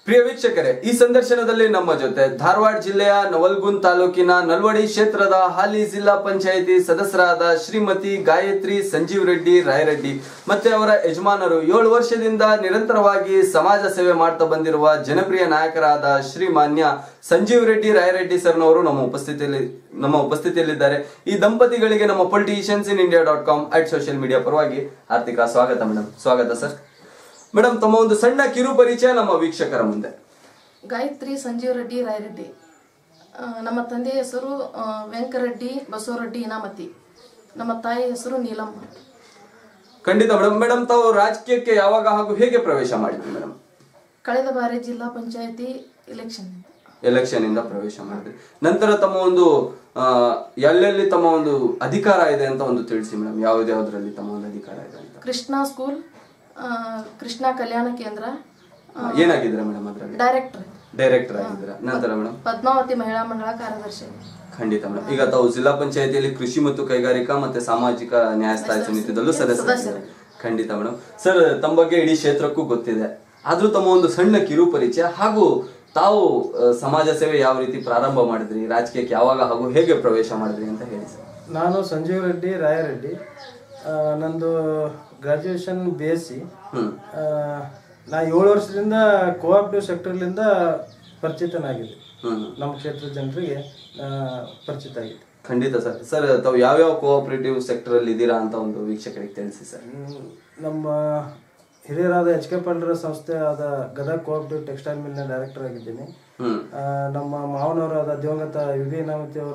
ಪ್ರಿಯ ವೀಕ್ಷಕರೇ ಈ ಸಂದರ್ಶನದಲ್ಲಿ ನಮ್ಮ ಜೊತೆ ಧಾರವಾಡ ಜಿಲ್ಲೆಯ ನವಲ್ಗುಂದ್ ತಾಲೂಕಿನ ನಲ್ವಡಿ ಕ್ಷೇತ್ರದ ಹಾಲಿ ಜಿಲ್ಲಾ ಪಂಚಾಯಿತಿ ಸದಸ್ಯರಾದ ಶ್ರೀಮತಿ ಗಾಯತ್ರಿ ಸಂಜೀವ್ ರೆಡ್ಡಿ ರಾಯರೆಡ್ಡಿ ಮತ್ತೆ ಅವರ ಯಜಮಾನರು ಏಳು ವರ್ಷದಿಂದ ನಿರಂತರವಾಗಿ ಸಮಾಜ ಸೇವೆ ಮಾಡ್ತಾ ಬಂದಿರುವ ಜನಪ್ರಿಯ ನಾಯಕರಾದ ಶ್ರೀಮಾನ್ಯ ಸಂಜೀವ್ ರೆಡ್ಡಿ ರಾಯರೆಡ್ಡಿ ಸರ್ನವರು ನಮ್ಮ ಉಪಸ್ಥಿತಿಯಲ್ಲಿ ನಮ್ಮ ಉಪಸ್ಥಿತಿಯಲ್ಲಿದ್ದಾರೆ ಈ ದಂಪತಿಗಳಿಗೆ ನಮ್ಮ politicians in India dot com at social media ಪರವಾಗಿ ಹಾರ್ದಿಕ ಸ್ವಾಗತ ಮೇಡಮ್ ಸ್ವಾಗತ ಸರ್ ಮೇಡಮ್ ತಮ್ಮ ಒಂದು ಸಣ್ಣ ಕಿರು ಪರಿಚಯ ನಮ್ಮ ವೀಕ್ಷಕರ ಮುಂದೆ ಗಾಯತ್ರಿ ಸಂಜೀವ್ ರೆಡ್ಡಿ ರಾಯರೆಡ್ಡಿ ಆ, ನಮ್ಮ ತಂದೆಯ ಹೆಸರು ಆ, ವೆಂಕರೆಡ್ಡಿ ಬಸವರೆಡ್ಡಿ ಇನಾಮತಿ ನಮ್ಮ ತಾಯಿ ಹೆಸರು ನೀಲಮ್ಮ ಖಂಡಿತ ಮೇಡಮ್ ಮೇಡಮ್ ತಾವು ರಾಜಕೀಯಕ್ಕೆ ಯಾವಾಗ ಹಾಗೂ ಹೇಗೆ ಪ್ರವೇಶ ಮಾಡಿದ್ರಿ ಮೇಡಮ್ ಕಳೆದ ಬಾರಿ ಜಿಲ್ಲಾ ಪಂಚಾಯತಿ ಎಲೆಕ್ಷನ್ ಎಲೆಕ್ಷನ್ ಇಂದ ಪ್ರವೇಶ ಮಾಡಿದ್ರಿ ನಂತರ ತಮ್ಮ ಒಂದು ಆ, ಎಲ್ಲೆಲ್ಲಿ ತಮ್ಮ ಒಂದು ಅಧಿಕಾರ ಇದೆ ಅಂತ ಒಂದು ತಿಳಿಸಿ ಮೇಡಮ್ ಯಾವ್ದ್ಯಾವ್ದ್ರಲ್ಲಿ ತಮ್ಮ ಒಂದು ಅಧಿಕಾರ ಇದೆ ಅಂತ ಕೃಷ್ಣ ಸ್ಕೂಲ್ ಆ, ಕೃಷ್ಣ ಕಲ್ಯಾಣ ಕೇಂದ್ರ ಏನಾಗಿದ್ರೆ ಮೇಡಮ್ ಅದ್ರಲ್ಲಿ ಡೈರೆಕ್ಟರ್ ಡೈರೆಕ್ಟರ್ ಆಗಿದ್ದೀರಾ ನಂತರ ಮೇಡಮ್ ಪದ್ಮಾವತಿ ಮಹಿಳಾ ಮಂಡಳ ಕಾರ್ಯದರ್ಶಿ ಖಂಡಿತ ಮೇಡಮ್ ಈಗ ತಾವು ಜಿಲ್ಲಾ ಪಂಚಾಯತಿಯಲ್ಲಿ ಕೃಷಿ ಮತ್ತು ಕೈಗಾರಿಕಾ ಮತ್ತೆ ಸಾಮಾಜಿಕ ನ್ಯಾಯ ಸ್ಥಾಯಿ ಸಮಿತಿದಲ್ಲೂ ಸದಸ್ಯರು ಖಂಡಿತ ಮೇಡಮ್ ಸರ್ ತಮ್ಮ ಬಗ್ಗೆ ಇಡೀ ಕ್ಷೇತ್ರಕ್ಕೂ ಗೊತ್ತಿದೆ ಆದ್ರೂ ತಮ್ಮ ಒಂದು ಸಣ್ಣ ಕಿರು ಪರಿಚಯ ಹಾಗೂ ತಾವು ಆ, ಸಮಾಜ ಸೇವೆ ಯಾವ ರೀತಿ ಪ್ರಾರಂಭ ಮಾಡಿದ್ರಿ ರಾಜಕೀಯಕ್ಕೆ ಯಾವಾಗ ಹಾಗೂ ಹೇಗೆ ಪ್ರವೇಶ ಮಾಡಿದ್ರಿ ಅಂತ ಹೇಳಿ ಸರ್ ನಾನು ಸಂಜೀವ್ ರೆಡ್ಡಿ ರಾಯರೆಡ್ಡಿ ಆ, ನಂದು graduation B S C hmm ನಾ ಏಳು ವರ್ಷದಿಂದ ಕೋಆಪ್ಟಿವ್ ಸೆಕ್ಟರ್ಲಿಂದ ಪರಿಚಿತನಾಗಿದೆ ಹ್ಮ್ ನಮ್ಮ ಕ್ಷೇತ್ರದ ಜನರಿಗೆ ಆ, ಪರಿಚಿತ ಆಗಿದೆ ಖಂಡಿತ ಸರ್ ಸರ್ ತಾವು ಯಾವ್ಯಾವ ಕೋಆಪರೇಟಿವ್ ಸೆಕ್ಟರ್ ಅಲ್ಲಿ ಇದ್ದೀರಾ ಅಂತ ಒಂದು ವೀಕ್ಷಕರಿಗೆ ತಿಳಿಸಿ ಸರ್ ಹ್ಮ್, ನಮ್ಮ ಹಿರಿಯರಾದ ಎಚ್ ಕೆ ಪಾಂಡ್ರ ಸಂಸ್ಥೆ ಆದ ಗದಗ ಕೋಆಪ್ಟಿವ್ ಟೆಕ್ಸ್ಟೈಲ್ ಮಿಲ್ನ ಡೈರೆಕ್ಟರ್ ಆಗಿದ್ದೀನಿ ಹ್ಮ್ ಆ, ನಮ್ಮ ಮಾವನವರಾದ ದಿವಂಗತ ಯು ವಿ ನಾಮತಿ ಅವರ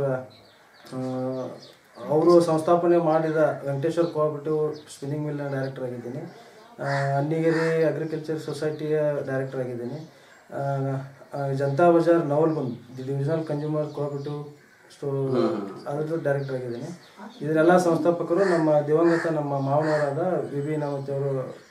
ಅವರು ಸಂಸ್ಥಾಪನೆ ಮಾಡಿದ ವೆಂಕಟೇಶ್ವರ ಕೋಆಪರೇಟಿವ್ ಸ್ಪಿನ್ನಿಂಗ್ ಮಿಲ್ನ ಡೈರೆಕ್ಟರ್ ಆಗಿದ್ದೀನಿ ಆ, ಅನ್ನಿಗೇರಿ ಅಗ್ರಿಕಲ್ಚರ್ ಸೊಸೈಟಿಯ ಡೈರೆಕ್ಟರ್ ಆಗಿದ್ದೀನಿ ಆ, ಆ, Janata Bazar Navalgund the divisional consumer cooperative store ಅದ್ರದ್ದು ಡೈರೆಕ್ಟರ್ ಆಗಿದ್ದೀನಿ ಇದರೆಲ್ಲ ಸಂಸ್ಥಾಪಕರು ನಮ್ಮ ದಿವಂಗತ ನಮ್ಮ ಮಾವನವರಾದ ವಿ ವಿ ನಾಮತಿ ಅವರು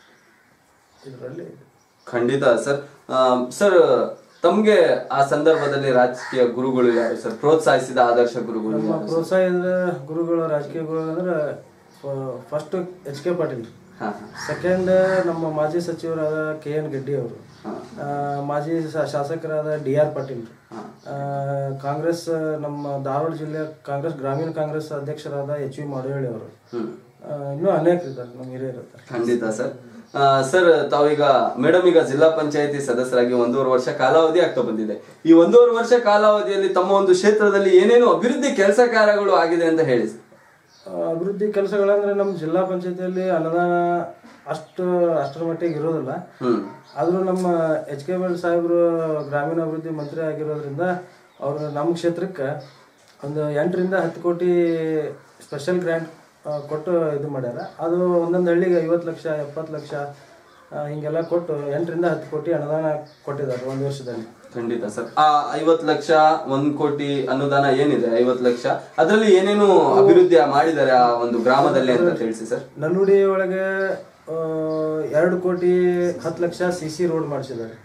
ಇದರಲ್ಲಿ ಖಂಡಿತ ಸರ್ ಆ, ಸರ್ ತಮ್ಗೆ ಆ ಸಂದರ್ಭದಲ್ಲಿ ರಾಜಕೀಯ ಗುರುಗಳು ಯಾರು ಸರ್ ಪ್ರೋತ್ಸಾಹಿಸಿದ ಆದರ್ಶ ಗುರುಗಳು ನಮ್ಮ ಯಾರು? ಪ್ರೋತ್ಸಾಹದ ಗುರುಗಳು ರಾಜಕೀಯ ಗುರುಗಳು ಅಂದ್ರೆ ಫಸ್ಟ್ ಎಚ್ ಕೆ ಪಾಟೀಲ್ ಹಾ ಹಾ ಸೆಕೆಂಡ್ ನಮ್ಮ ಮಾಜಿ ಸಚಿವರಾದ ಕೆ ಎನ್ ಗೆಡ್ಡಿ ಅವರು ಆ, ಮಾಜಿ ಶಾ- ಶಾಸಕರಾದ ಡಿ ಆರ್ ಪಾಟೀಲ್ ಆ, ಕಾಂಗ್ರೆಸ್ ನಮ್ಮ ಧಾರವಾಡ ಜಿಲ್ಲೆಯ ಕಾಂಗ್ರೆಸ್ ಗ್ರಾಮೀಣ ಕಾಂಗ್ರೆಸ್ ಅಧ್ಯಕ್ಷರಾದ ಎಚ್ ವಿ ಮಾಡೇಳಿ ಅವರು ಹ್ಮ್ ಆ, ಇನ್ನೂ ಅನೇಕ ಇದ್ದಾರೆ ನಮ್ಮ ಹಿರಿಯರು ಇರ್ತಾರೆ ಖಂಡಿತ ಸರ್ ಆ, ಸರ್ ತಾವೀಗ ಮೇಡಮ್ ಈಗ ಜಿಲ್ಲಾ ಪಂಚಾಯತಿ ಸದಸ್ಯರಾಗಿ ಒಂದೂವರೆ ವರ್ಷ ಕಾಲಾವಧಿ ಆಗ್ತಾ ಬಂದಿದೆ ಈ ಒಂದೂವರೆ ವರ್ಷ ಕಾಲಾವಧಿಯಲ್ಲಿ ತಮ್ಮ ಒಂದು ಕ್ಷೇತ್ರದಲ್ಲಿ ಏನೇನು ಅಭಿವೃದ್ಧಿ ಕೆಲಸ ಕಾರ್ಯಗಳು ಆಗಿದೆ ಅಂತ ಹೇಳಿ ಸರ್ ಆ, ಅಭಿವೃದ್ಧಿ ಕೆಲಸಗಳಂದ್ರೆ ನಮ್ಮ ಜಿಲ್ಲಾ ಪಂಚಾಯತಿಯಲ್ಲಿ ಅನುದಾನ ಅಷ್ಟು ಅಷ್ಟರ ಮಟ್ಟಿಗೆ ಇರೋದಿಲ್ಲ ಹ್ಮ್ ಆದರೂ ನಮ್ಮ ಎಚ್ ಕೆ ಬಲ್ ಸಾಹೇಬರು ಗ್ರಾಮೀಣಾಭಿವೃದ್ಧಿ ಮಂತ್ರಿ ಆಗಿರೋದ್ರಿಂದ ಅವರು ನಮ್ಮ ಕ್ಷೇತ್ರಕ್ಕೆ ಒಂದು ಎಂಟರಿಂದ ಹತ್ತು ಕೋಟಿ ಸ್ಪೆಷಲ್ ಗ್ರ್ಯಾಂಟ್ ಕೊಟ್ಟು ಇದು ಮಾಡ್ಯಾರ ಅದು ಒಂದೊಂದು ಹಳ್ಳಿಗೆ ಐವತ್ತು ಲಕ್ಷ ಎಪ್ಪತ್ತು ಲಕ್ಷ ಆ, ಹಿಂಗೆಲ್ಲ ಕೊಟ್ಟು ಎಂಟರಿಂದ ಹತ್ತು ಕೋಟಿ ಅನುದಾನ ಕೊಟ್ಟಿದ್ದಾರೆ ಒಂದು ವರ್ಷದಲ್ಲಿ ಖಂಡಿತ ಸರ್ ಆ ಐವತ್ ಲಕ್ಷ ಒಂದ್ ಕೋಟಿ ಅನುದಾನ ಏನಿದೆ ಐವತ್ ಲಕ್ಷ ಅದರಲ್ಲಿ ಏನೇನು ಅಭಿವೃದ್ಧಿ ಮಾಡಿದ್ದಾರೆ ಆ ಒಂದು ಗ್ರಾಮದಲ್ಲಿ ಅಂತ ತಿಳಿಸಿ ಸರ್ ನಲ್ನುಡಿ ಒಳಗೆ ಆ, ಎರಡು ಕೋಟಿ ಹತ್ತು ಲಕ್ಷ ಸಿ ಸಿ ರೋಡ್ ಮಾಡಿಸಿದ್ದಾರೆ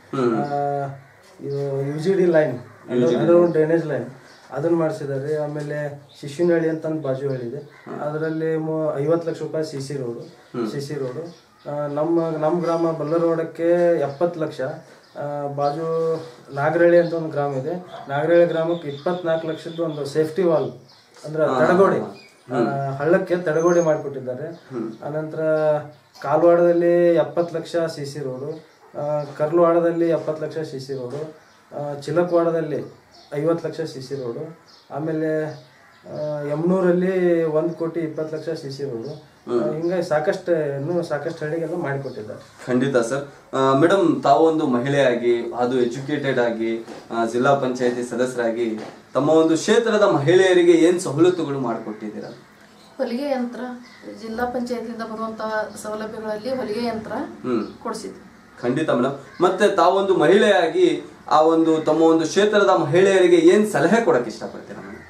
ಇದು U G D line underground drainage line ಅದನ್ನ ಮಾಡಿಸಿದ್ದಾರೆ ಆಮೇಲೆ ಶಿಶುನಹಳ್ಳಿ ಅಂತ ಒಂದು ಬಾಜು ಹೇಳಿದೆ ಅದರಲ್ಲಿ ಐವತ್ತು ಲಕ್ಷ ರೂಪಾಯಿ C C road C C road ಆ, ನಮ್ಮ ನಮ್ಮ ಗ್ರಾಮ ಬಲ್ಲರೋಡಕ್ಕೆ ಎಪ್ಪತ್ತು ಲಕ್ಷ ಆ, ಬಾಜು ನಾಗರಹಳ್ಳಿ ಅಂತ ಒಂದು ಗ್ರಾಮ ಇದೆ ನಾಗರಹಳ್ಳಿ ಗ್ರಾಮಕ್ಕೆ ಇಪ್ಪತ್ನಾಲ್ಕು ಲಕ್ಷದ್ದು ಒಂದು ಸೇಫ್ಟಿ ವಾಲ್ ಅಂದ್ರೆ ತಡಗೋಡೆ ಆ, ಹಳ್ಳಕ್ಕೆ ತಡೆಗೋಡೆ ಮಾಡಿಕೊಟ್ಟಿದ್ದಾರೆ ಅನಂತರ ಕಾಲ್ವಾಡದಲ್ಲಿ ಎಪ್ಪತ್ತು ಲಕ್ಷ ಸಿ ಸಿ ರೋಡು ಆ, ಕರ್ಲವಾಡದಲ್ಲಿ ಎಪ್ಪತ್ತು ಲಕ್ಷ ಸಿ ಸಿ ರೋಡು ಆ, ಚಿಲಕವಾಡದಲ್ಲಿ ಐವತ್ತು ಲಕ್ಷ ಸಿ ಸಿ ರೋಡು ಆಮೇಲೆ ಆ, ಯಮನೂರಲ್ಲಿ ಒಂದು ಕೋಟಿ ಇಪ್ಪತ್ತು ಲಕ್ಷ ಸಿ ಸಿ ರೋಡು ಆ, ಹಿಂಗಾಗಿ ಸಾಕಷ್ಟು ಇನ್ನೂ ಸಾಕಷ್ಟು ಹಳ್ಳಿಗೆಲ್ಲ ಮಾಡಿಕೊಟ್ಟಿದ್ದಾರೆ ಖಂಡಿತ ಸರ್ ಮೇಡಮ್ ತಾವು ಒಂದು ಮಹಿಳೆಯಾಗಿ ಅದು ಎಜುಕೇಟೆಡ್ ಆಗಿ ಆ, ಜಿಲ್ಲಾ ಪಂಚಾಯತಿ ಸದಸ್ಯರಾಗಿ ತಮ್ಮ ಒಂದು ಕ್ಷೇತ್ರದ ಮಹಿಳೆಯರಿಗೆ ಏನ್ ಸವಲತ್ತುಗಳು ಮಾಡಿಕೊಟ್ಟಿದ್ದೀರಾ ಹೊಲಿಗೆ ಯಂತ್ರ ಜಿಲ್ಲಾ ಪಂಚಾಯತಿಯಿಂದ ಬರುವಂತಹ ಸೌಲಭ್ಯಗಳಲ್ಲಿ ಹೊಲಿಗೆ ಯಂತ್ರ ಹ್ಮ್ ಕೊಡಿಸಿದ್ವಿ ಖಂಡಿತ ಮೇಡಮ್ ಮತ್ತೆ ತಾವೊಂದು ಮಹಿಳೆಯಾಗಿ ಆ ಒಂದು ತಮ್ಮ ಒಂದು ಕ್ಷೇತ್ರದ ಮಹಿಳೆಯರಿಗೆ ಏನ್ ಸಲಹೆ ಕೊಡಕ್ ಇಷ್ಟಪಡ್ತೀರಾ ಮೇಡಮ್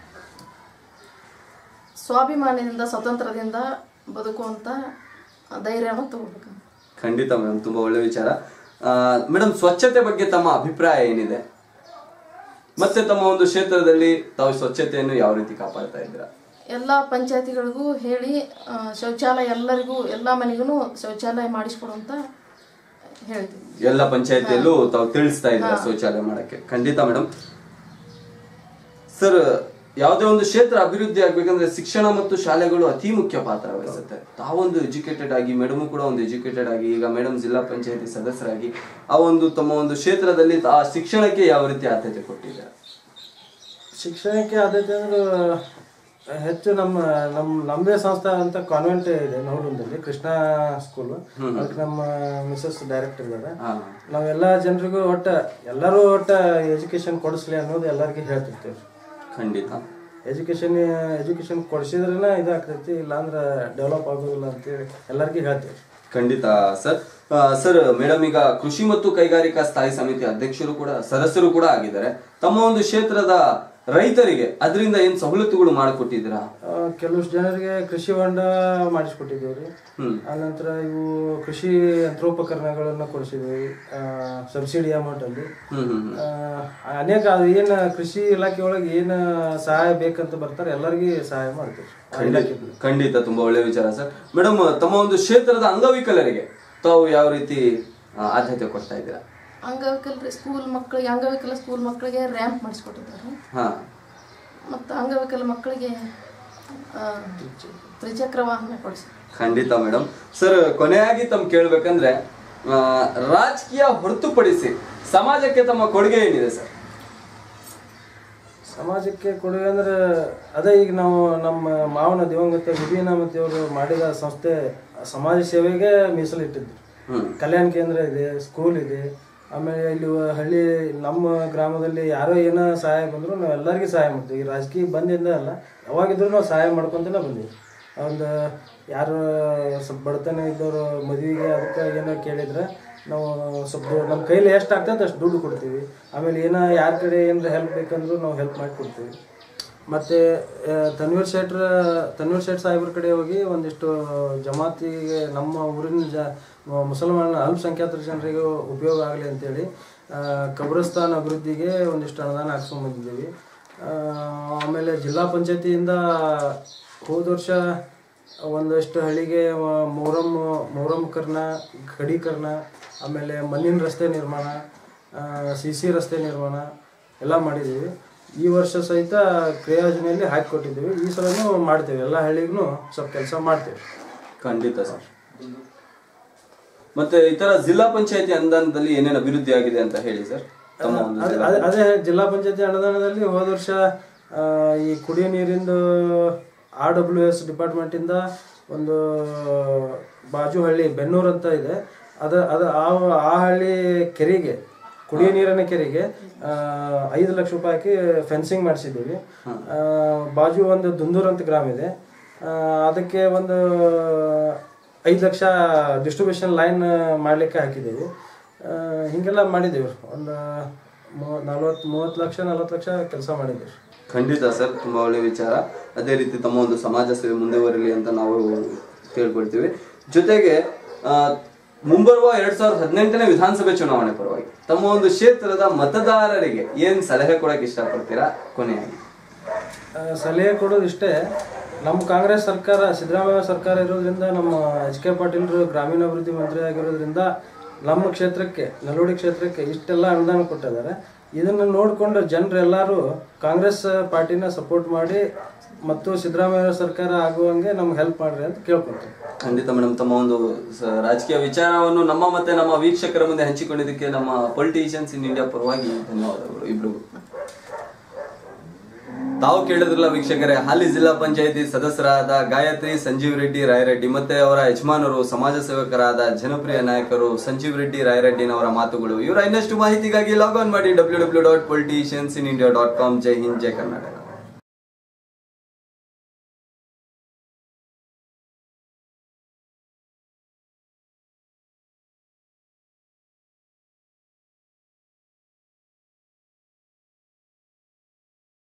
ಸ್ವಾಭಿಮಾನದಿಂದ ಸ್ವತಂತ್ರದಿಂದ ಬದುಕುವಂತ ಧೈರ್ಯವನ್ನು ತಗೋಬೇಕು ಖಂಡಿತ ಮೇಡಮ್ ತುಂಬಾ ಒಳ್ಳೆ ವಿಚಾರ ಮೇಡಮ್ ಸ್ವಚ್ಛತೆ ಬಗ್ಗೆ ತಮ್ಮ ಅಭಿಪ್ರಾಯ ಏನಿದೆ ಮತ್ತೆ ತಮ್ಮ ಒಂದು ಕ್ಷೇತ್ರದಲ್ಲಿ ತಾವು ಸ್ವಚ್ಛತೆಯನ್ನು ಯಾವ ರೀತಿ ಕಾಪಾಡ್ತಾ ಇದ್ದೀರಾ ಎಲ್ಲ ಪಂಚಾಯತಿಗಳಿಗೂ ಹೇಳಿ ಆ, ಶೌಚಾಲಯ ಎಲ್ಲರಿಗೂ ಎಲ್ಲ ಮನೆಗೂ ಶೌಚಾಲಯ ಮಾಡಿಸ್ಕೊಡುವಂತ ಹೇಳ್ತೀವಿ ಎಲ್ಲ ಪಂಚಾಯತಿಯಲ್ಲೂ ತಾವು ತಿಳಿಸ್ತಾ ಇದ್ದೀರಾ ಶೌಚಾಲಯ ಮಾಡಕ್ಕೆ ಖಂಡಿತ ಮೇಡಮ್ ಸರ್ ಯಾವುದೇ ಒಂದು ಕ್ಷೇತ್ರ ಅಭಿವೃದ್ಧಿ ಆಗ್ಬೇಕಂದ್ರೆ ಶಿಕ್ಷಣ ಮತ್ತು ಶಾಲೆಗಳು ಅತಿ ಮುಖ್ಯ ಪಾತ್ರ ವಹಿಸುತ್ತೆ ತಾವೊಂದು ಎಜುಕೇಟೆಡ್ ಆಗಿ ಮೇಡಮ್ ಕೂಡ ಒಂದು ಎಜುಕೇಟೆಡ್ ಆಗಿ ಈಗ ಮೇಡಮ್ ಜಿಲ್ಲಾ ಪಂಚಾಯತಿ ಸದಸ್ಯರಾಗಿ ಆ ಒಂದು ತಮ್ಮ ಒಂದು ಕ್ಷೇತ್ರದಲ್ಲಿ ಆ ಶಿಕ್ಷಣಕ್ಕೆ ಯಾವ ರೀತಿ ಆದ್ಯತೆ ಕೊಟ್ಟಿದ್ದಾರೆ ಶಿಕ್ಷಣಕ್ಕೆ ಆದ್ಯತೆ ಅಂದ್ರೆ ಹೆಚ್ಚು ನಮ್ಮ ನಮ್ಮ ನಮ್ಮದೇ ಸಂಸ್ಥೆ ಅಂತ ಕಾನ್ವೆಂಟ್ ಇದೆ ನವಲುಂದಲ್ಲಿ ಕೃಷ್ಣ ಸ್ಕೂಲ್ ಅದಕ್ಕೆ ನಮ್ಮ ಮಿಸಸ್ ಡೈರೆಕ್ಟರ್ ಇದ್ದಾರೆ ಹಾ ನಾವೆಲ್ಲ ಜನರಿಗೂ ಒಟ್ಟ ಎಲ್ಲರೂ ಒಟ್ಟ ಎಜುಕೇಶನ್ ಕೊಡಿಸ್ಲಿ ಅನ್ನೋದು ಎಲ್ಲರಿಗೂ ಹೇಳ್ತಿರ್ತೀವಿ ಖಂಡಿತ ಎಜುಕೇಶನ್ ಎಜುಕೇಶನ್ ಕೊಡಿಸಿದ್ರೇನ ಇದಾಗ್ತೈತಿ ಇಲ್ಲಾಂದ್ರೆ ಡೆವಲಪ್ ಆಗೋದಿಲ್ಲ ಅಂತೇಳಿ ಎಲ್ಲರಿಗೂ ಹೇಳ್ತೀವಿ ಖಂಡಿತ ಸರ್ ಆ, ಸರ್ ಮೇಡಮ್ ಈಗ ಕೃಷಿ ಮತ್ತು ಕೈಗಾರಿಕಾ ಸ್ಥಾಯಿ ಸಮಿತಿ ಅಧ್ಯಕ್ಷರು ಕೂಡ ಸದಸ್ಯರು ಕೂಡ ಆಗಿದ್ದಾರೆ ತಮ್ಮ ಒಂದು ಕ್ಷೇತ್ರದ ರೈತರಿಗೆ ಅದರಿಂದ ಏನ್ ಸವಲತ್ತುಗಳು ಮಾಡಿಕೊಟ್ಟಿದ್ದೀರಾ ಆ, ಕೆಲವಷ್ಟು ಜನರಿಗೆ ಕೃಷಿ ಹೊಂಡ ಮಾಡಿಸ್ಕೊಟ್ಟಿದ್ದೀವಿ ರೀ ಹ್ಮ್ ಆನಂತರ ಇವು ಕೃಷಿ ಯಂತ್ರೋಪಕರಣಗಳನ್ನು ಕೊಡಿಸಿದ್ವಿ ಸಬ್ಸಿಡಿ ಅಮೌಂಟ್ ಅಲ್ಲಿ ಹ್ಮ್ ಹ್ಮ್ ಹ್ಮ್. ಆ, ಅನೇಕ ಅದು ಏನು ಕೃಷಿ ಇಲಾಖೆ ಒಳಗೆ ಏನು ಸಹಾಯ ಬೇಕಂತ ಬರ್ತಾರೆ ಎಲ್ಲರಿಗೂ ಸಹಾಯ ಮಾಡ್ತೀವಿ ಆ ಇಲಾಖೆಯಿಂದ. ಖಂಡಿತ ತುಂಬಾ ಒಳ್ಳೆ ವಿಚಾರ ಸರ್ ಮೇಡಮ್ ತಮ್ಮ ಒಂದು ಕ್ಷೇತ್ರದ ಅಂಗವಿಕಲರಿಗೆ ತಾವು ಯಾವ ರೀತಿ ಆ, ಆದ್ಯತೆ ಕೊಡ್ತಾ ಇದ್ದೀರಾ ಅಂಗವಿಕಲ ಸ್ಕೂಲ್ ಮಕ್ಕಳಿಗೆ ಅಂಗವಿಕಲ ಸ್ಕೂಲ್ ಮಕ್ಕಳಿಗೆ ರ್ಯಾಂಪ್ ಮಾಡಿಸ್ಕೊಟ್ಟಿದ್ದಾರೆ ಹಾ ಮತ್ತು ಅಂಗವಿಕಲ ಮಕ್ಕಳಿಗೆ ಆ, ತ್ರಿಚಕ್ರ ವಾಹನ ಕೊಡಿಸಿ ಖಂಡಿತ ಮೇಡಮ್ ಸರ್ ಕೊನೆಯಾಗಿ ತಮ್ಮ ಕೇಳ್ಬೇಕಂದ್ರೆ ಆ, ರಾಜಕೀಯ ಹೊರತುಪಡಿಸಿ ಸಮಾಜಕ್ಕೆ ತಮ್ಮ ಕೊಡುಗೆ ಏನಿದೆ ಸರ್ ಸಮಾಜಕ್ಕೆ ಕೊಡುಗೆ ಅಂದ್ರೆ ಅದೇ ಈಗ ನಾವು ನಮ್ಮ ಮಾವನ ದಿವಂಗತ ವಿಧಿನಾಮತಿ ಅವರು ಮಾಡಿದ ಸಂಸ್ಥೆ ಸಮಾಜ ಸೇವೆಗೆ ಮೀಸಲಿಟ್ಟಿದ್ರು ಹ್ಮ್ ಕಲ್ಯಾಣ ಕೇಂದ್ರ ಇದೆ ಸ್ಕೂಲ್ ಇದೆ ಆಮೇಲೆ ಇಲ್ಲಿ ಹಳ್ಳಿ ನಮ್ಮ ಗ್ರಾಮದಲ್ಲಿ ಯಾರೋ ಏನೋ ಸಹಾಯ ಬಂದ್ರು ನಾವು ಎಲ್ಲರಿಗೂ ಸಹಾಯ ಮಾಡ್ತೀವಿ ಈ ರಾಜಕೀಯ ಬಂದಿಂದ ಅಲ್ಲ ಯಾವಾಗಿದ್ರು ನಾವು ಸಹಾಯ ಮಾಡ್ಕೊಂತನೇ ಬಂದೀವಿ ಒಂದು ಯಾರು ಸ್ವಲ್ಪ ಬಡತನ ಇದ್ದವರು ಮದುವೆಗೆ ಅದಕ್ಕೆ ಏನೋ ಕೇಳಿದ್ರೆ ನಾವು ಸ್ವಲ್ಪ ದುಡ್ಡು- ನಮ್ಮ ಕೈಲಿ ಎಷ್ಟು ಆಗ್ತದೆ ಅಷ್ಟು ದುಡ್ಡು ಕೊಡ್ತೀವಿ ಆಮೇಲೆ ಏನೋ ಯಾರ ಕಡೆ ಏನಾರ ಹೆಲ್ಪ್ ಬೇಕಂದ್ರೂ ನಾವು ಹೆಲ್ಪ್ ಮಾಡಿ ಕೊಡ್ತೀವಿ ಮತ್ತು ತನ್ವೀರ್ ಶೆಟ್ರ ತನ್ವೀರ್ ಶೆಟ್ ಸಾಹೇಬ್ರ ಕಡೆ ಹೋಗಿ ಒಂದಿಷ್ಟು ಜಮಾತಿಗೆ ನಮ್ಮ ಊರಿನ ಜ ಮುಸಲ್ಮಾನ ಅಲ್ಪಸಂಖ್ಯಾತರ ಜನರಿಗೆ ಉಪಯೋಗ ಆಗಲಿ ಅಂತೇಳಿ ಆ, ಕಬ್ರಸ್ತಾನ್ ಅಭಿವೃದ್ಧಿಗೆ ಒಂದಿಷ್ಟು ಅನುದಾನ ಹಾಕ್ಸ್ಕೊಂಡ್ ಬಂದಿದ್ದೀವಿ ಆ, ಆಮೇಲೆ ಜಿಲ್ಲಾ ಪಂಚಾಯತಿಯಿಂದ ಹೋದ ವರ್ಷ ಒಂದಷ್ಟು ಹಳ್ಳಿಗೆ ಮ- ಮೊಹರಂ ಮೊಹರಂಕರಣ ಖಡೀಕರಣ ಆಮೇಲೆ ಮಣ್ಣಿನ ರಸ್ತೆ ನಿರ್ಮಾಣ ಸಿ ಸಿ ರಸ್ತೆ ನಿರ್ಮಾಣ ಎಲ್ಲ ಮಾಡಿದ್ದೀವಿ ಈ ವರ್ಷ ಸಹಿತ ಕ್ರಿಯಾಯೋಜನೆಯಲ್ಲಿ ಹಾಕಿಕೊಟ್ಟಿದ್ದೀವಿ ಈ ಸಲನೂ ಮಾಡ್ತೇವೆ ಎಲ್ಲ ಹಳ್ಳಿಗೂ ಸ್ವಲ್ಪ ಕೆಲಸ ಮಾಡ್ತೇವೆ ಖಂಡಿತ ಸರ್ ಮತ್ತೆ ಇತರ ಜಿಲ್ಲಾ ಪಂಚಾಯತಿ ಅನುದಾನದಲ್ಲಿ ಏನೇನು ಅಭಿವೃದ್ಧಿ ಆಗಿದೆ ಅಂತ ಹೇಳಿ ಸರ್ ತಮ್ಮ ಒಂದು ಅದ್- ಅದ್- ಅದೇ ಜಿಲ್ಲಾ ಪಂಚಾಯತಿ ಅನುದಾನದಲ್ಲಿ ಹೋದ ವರ್ಷ ಆ, ಈ ಕುಡಿಯೋ ನೀರಿಂದು ಆರ್ ಡಬ್ಲ್ಯೂ ಎಸ್ ಡಿಪಾರ್ಟ್ಮೆಂಟಿಂದ ಒಂದು ಬಾಜು ಹಳ್ಳಿ ಬೆನ್ನೂರು ಅಂತ ಇದೆ ಅದ ಅದ ಆ ಆ ಹಳ್ಳಿ ಕೆರೆಗೆ ಕುಡಿಯೋ ನೀರಿನ ಕೆರೆಗೆ ಆ, ಐದು ಲಕ್ಷ ರೂಪಾಯಿ ಹಾಕಿ ಫೆನ್ಸಿಂಗ್ ಮಾಡಿಸಿದ್ದೀವಿ ಆ, ಬಾಜು ಒಂದು ದುಂದೂರ್ ಅಂತ ಗ್ರಾಮ ಇದೆ ಆ, ಅದಕ್ಕೆ ಒಂದು ಐದು ಲಕ್ಷ ಡಿಸ್ಟ್ರಿಬ್ಯೂಷನ್ ಲೈನ್ ಮಾಡಲಿಕ್ಕೆ ಹಾಕಿದ್ದೀವಿ ಆ, ಹಿಂಗೆಲ್ಲ ಮಾಡಿದ್ದೀವಿ ಒಂದು ನಲ್ವತ್ತು ಮೂವತ್ತು ಲಕ್ಷ ನಲ್ವತ್ತು ಲಕ್ಷ ಕೆಲಸ ಮಾಡಿದ್ದೀವಿ ಖಂಡಿತ ಸರ್ ತುಂಬಾ ಒಳ್ಳೆ ವಿಚಾರ ಅದೇ ರೀತಿ ತಮ್ಮ ಒಂದು ಸಮಾಜ ಸೇವೆ ಮುಂದುವರಿಲಿ ಅಂತ ನಾವು ಕೇಳ್ಕೊಳ್ತೀವಿ ಜೊತೆಗೆ ಆ, ಮುಂಬರುವ ಎರಡ್ ಸಾವಿರದ ಹದಿನೆಂಟನೇ ವಿಧಾನಸಭೆ ಚುನಾವಣೆ ಪರವಾಗಿ ತಮ್ಮ ಒಂದು ಕ್ಷೇತ್ರದ ಮತದಾರರಿಗೆ ಏನ್ ಸಲಹೆ ಕೊಡಕ್ ಇಷ್ಟಪಡ್ತೀರಾ ಕೊನೆಯಾಗಿ ಆ, ಸಲಹೆ ಕೊಡೋದು ಇಷ್ಟೇ ನಮ್ಮ ಕಾಂಗ್ರೆಸ್ ಸರ್ಕಾರ ಸಿದ್ದರಾಮಯ್ಯ ಸರ್ಕಾರ ಇರೋದ್ರಿಂದ ನಮ್ಮ ಎಚ್ ಕೆ ಪಾಟೀಲ್ರು ಗ್ರಾಮೀಣಾಭಿವೃದ್ಧಿ ಮಂತ್ರಿ ಆಗಿರೋದ್ರಿಂದ ನಮ್ಮ ಕ್ಷೇತ್ರಕ್ಕೆ ನಲ್ವಡಿ ಕ್ಷೇತ್ರಕ್ಕೆ ಇಷ್ಟೆಲ್ಲ ಅನುದಾನ ಕೊಟ್ಟಿದ್ದಾರೆ ಇದನ್ನು ನೋಡಿಕೊಂಡು ಜನರೆಲ್ಲರೂ ಕಾಂಗ್ರೆಸ್ ಪಾರ್ಟಿನ ಸಪೋರ್ಟ್ ಮಾಡಿ ಮತ್ತು ಸಿದ್ದರಾಮಯ್ಯ ಸರ್ಕಾರ ಆಗುವಂಗೆ ನಮ್ಗೆ ಹೆಲ್ಪ್ ಮಾಡ್ರಿ ಅಂತ ಕೇಳ್ಕೊಳ್ತೀನಿ ಖಂಡಿತ ಮೇಡಮ್ ತಮ್ಮ ಒಂದು ಸ- ರಾಜಕೀಯ ವಿಚಾರವನ್ನು ನಮ್ಮ ಮತ್ತೆ ನಮ್ಮ ವೀಕ್ಷಕರ ಮುಂದೆ ಹಂಚಿಕೊಂಡಿದ್ದಕ್ಕೆ ನಮ್ಮ ಪೊಲಿಟಿಷಿಯನ್ಸ್ ಇನ್ ಇಂಡಿಯಾ ಪರವಾಗಿ ಧನ್ಯವಾದಗಳು ಇಬ್ರಿಗೂ ತಾವು ಕೇಳಿದ್ರಲ್ಲ ವೀಕ್ಷಕರೇ ಹಾಲಿ ಜಿಲ್ಲಾ ಪಂಚಾಯತಿ ಸದಸ್ಯರಾದ ಗಾಯತ್ರಿ ಸಂಜೀವ್ ರೆಡ್ಡಿ ರಾಯರೆಡ್ಡಿ ಮತ್ತೆ ಅವರ ಯಜಮಾನರು ಸಮಾಜ ಸೇವಕರಾದ ಜನಪ್ರಿಯ ನಾಯಕರು ಸಂಜೀವ್ ರೆಡ್ಡಿ ರಾಯರೆಡ್ಡಿನವರ ಮಾತುಗಳು ಇವರ ಇನ್ನಷ್ಟು ಮಾಹಿತಿಗಾಗಿ ಲಾಗ್ ಆನ್ ಮಾಡಿ W W dot politicians in India dot com ಜೈ ಹಿಂದ್ ಜೈ ಕರ್ನಾಟಕ